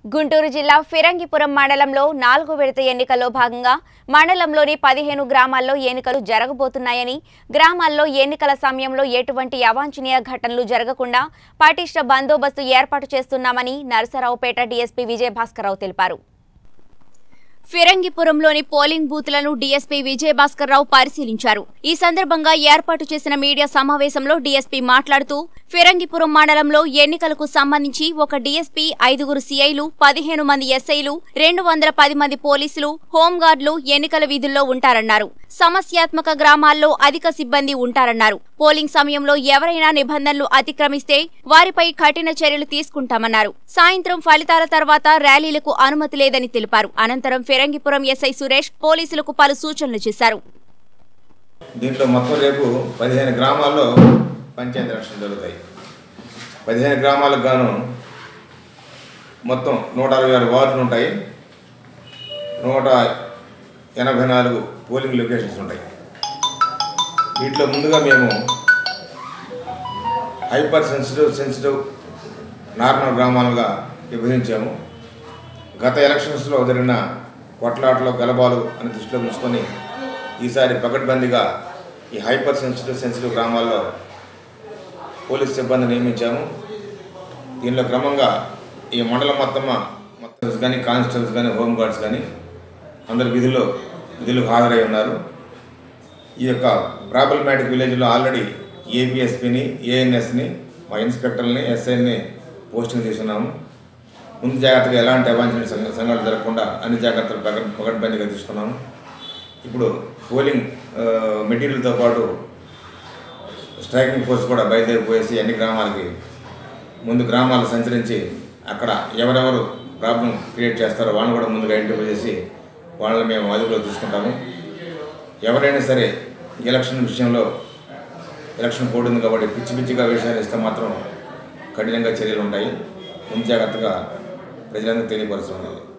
గుంటూరు జిల్లా ఫిరంగిపురం మండలంలో నాలుగో విడత ఎన్నికల్లో భాగంగా మండలంలోని పదిహేను గ్రామాల్లో ఎన్నికలు జరగబోతున్నాయని గ్రామాల్లో ఎన్నికల సమయంలో ఎటువంటి అవాంఛనీయ ఘటనలు జరగకుండా పటిష్ట బందోబస్తు ఏర్పాటు చేస్తున్నామని నరసరావుపేట డీఎస్పీ విజయభాస్కర్రావు తెలిపారు ఫిరంగిపురంలోని పోలింగ్ బూత్లను డీఎస్పీ విజయభాస్కర్రావు పరిశీలించారు ఈ సందర్భంగా ఏర్పాటు చేసిన మీడియా సమావేశంలో డీఎస్పీ మాట్లాడుతూ ఫిరంగిపురం మండలంలో ఎన్నికలకు సంబంధించి ఒక డీఎస్పీ ఐదుగురు సీఐలు పదిహేను మంది ఎస్ఐలు రెండు వందల పది మంది పోలీసులు హోంగార్డులు ఎన్నికల విధుల్లో ఉంటారన్నారు సమస్యాత్మక గ్రామాల్లో అధిక సిబ్బంది ఉంటారన్నారు పోలింగ్ సమయంలో ఎవరైనా నిబంధనలు అతిక్రమిస్తే వారిపై కఠిన చర్యలు తీసుకుంటామన్నారు సాయంత్రం ఫలితాల తర్వాత ర్యాలీలకు అనుమతి లేదని తెలిపారు అనంతరం ఫిరంగిపురం ఎస్ఐ సురేష్ పోలీసులకు పలు సూచనలు చేశారు దీంట్లో మొత్తం రేపు పదిహేను గ్రామాల్లో పంచాయతీ ఎలక్షన్ జరుగుతాయి పదిహేను గ్రామాలకు గాను మొత్తం నూట అరవై ఆరు వార్డులు ఉంటాయి నూట ఎనభై నాలుగు పోలింగ్ లొకేషన్స్ ఉంటాయి వీటిలో ముందుగా మేము హైపర్ సెన్సిటివ్ సెన్సిటివ్ నార్మల్ గ్రామాలుగా విభజించాము గత ఎలక్షన్స్లో జరిగిన కొట్లాటలో గలబాలు అని దృష్టిలో ఉంచుకొని ఈసారి పకడ్బందీగా ఈ హైపర్ సెన్సిటివ్ సెన్సిటివ్ గ్రామాల్లో పోలీస్ సిబ్బంది నియమించాము దీనిలో క్రమంగా ఈ మండలం మొత్తం మొత్తం కానీ కానిస్టేబుల్స్ కానీ హోంగార్డ్స్ కానీ అందరు విధుల్లో విధులకు హాజరై ఉన్నారు ఈ యొక్క ప్రాబ్లమాటిక్ విలేజ్లో ఆల్రెడీ ఏపీఎస్పీని ఏఎన్ఎస్ని మా ఇన్స్పెక్టర్ని ఎస్ఐని పోస్టింగ్ తీసుకున్నాము ముందు జాగ్రత్తగా ఎలాంటి అవాంఛనీయ సంఘ సంఘటనలు జరగకుండా అన్ని జాగ్రత్తలు పకడ్ పకడ్బందీగా తీసుకున్నాము ఇప్పుడు పోలింగ్ ఆ, మెటీరియల్తో పాటు స్ట్రైకింగ్ ఫోర్స్ కూడా బయలుదేరిపోయేసి అన్ని గ్రామాలకి ముందు గ్రామాలు సంచరించి అక్కడ ఎవరెవరు ప్రాబ్లం క్రియేట్ చేస్తారో వాళ్ళని కూడా ముందుగా ఐడెంటిఫై చేసి వాళ్ళని మేము అదుపులో తీసుకుంటాము ఎవరైనా సరే ఎలక్షన్ విషయంలో ఎలక్షన్ కోడ్ ఉంది కాబట్టి పిచ్చి పిచ్చిగా విషయాలు ఇస్తే మాత్రం కఠినంగా చర్యలు ఉంటాయి ముందు జాగ్రత్తగా ప్రజలందరూ తెలియపరుస్తుంది